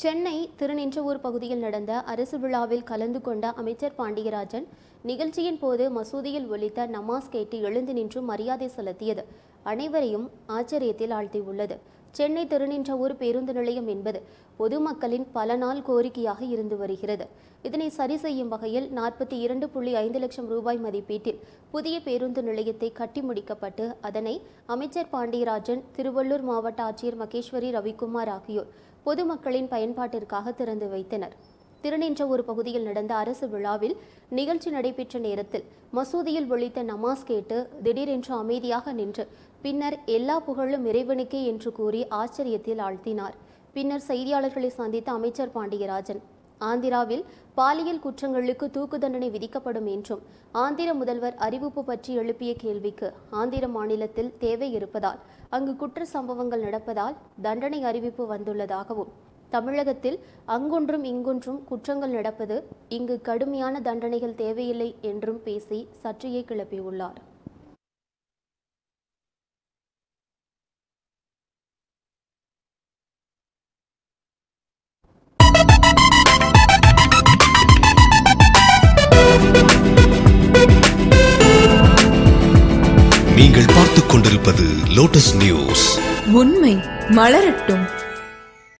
சென்னை திருநின்றவூர் பகுதியில் நடந்த அரசு விழாவில் கலந்து கொண்ட அமைச்சர் பாண்டியராஜன் நிகழ்ச்சியின் போது மசூதியில் ஒலித்த நமாஸ் கேட்டு எழுந்து நின்று மரியாதை செலுத்தியது அனைவரையும் ஆச்சரியத்தில் ஆழ்த்தியுள்ளது சென்னை திருநின்றவூர் பேருந்து நிலையம் என்பது பொதுமக்களின் பல நாள் கோரிக்கையாக இருந்து வருகிறது இதனை சரி செய்யும் வகையில் நாற்பத்தி இரண்டு புள்ளி ஐந்து லட்சம் ரூபாய் மதிப்பீட்டில் புதிய பேருந்து நிலையத்தை கட்டி முடிக்கப்பட்டு அதனை அமைச்சர் பாண்டியராஜன் திருவள்ளூர் மாவட்ட ஆட்சியர் மகேஸ்வரி ரவிக்குமார் ஆகியோர் பொதுமக்களின் பயன்பாட்டிற்காக திறந்து வைத்தனர் திருநின்றவூர் பகுதியில் நடந்த அரசு விழாவில் நிகழ்ச்சி நடைபெற்ற நேரத்தில் மசூதியில் ஒலித்த நமாஸ் கேட்டு திடீரென்று அமைதியாக நின்று பின்னர் எல்லா புகழும் இறைவனுக்கே என்று கூறி ஆச்சரியத்தில் ஆழ்த்தினார் பின்னர் செய்தியாளர்களை சந்தித்த அமைச்சர் பாண்டியராஜன் ஆந்திராவில் பாலியல் குற்றங்களுக்கு தூக்கு தண்டனை விதிக்கப்படும் என்றும் ஆந்திர முதல்வர் அறிவிப்பு பற்றி எழுப்பிய கேள்விக்கு ஆந்திர மாநிலத்தில் தேவை இருப்பதால் அங்கு குற்ற சம்பவங்கள் நடப்பதால் தண்டனை அறிவிப்பு வந்துள்ளதாகவும் தமிழகத்தில் அங்கொன்றும் இங்கொன்றும் குற்றங்கள் நடப்பது இங்கு கடுமையான தண்டனைகள் தேவையில்லை என்றும் பேசி சர்ச்சையை கிளப்பியுள்ளார் நீங்கள் பார்த்துக் கொண்டிருப்பது லோட்டஸ் நியூஸ் உண்மை மலரட்டும்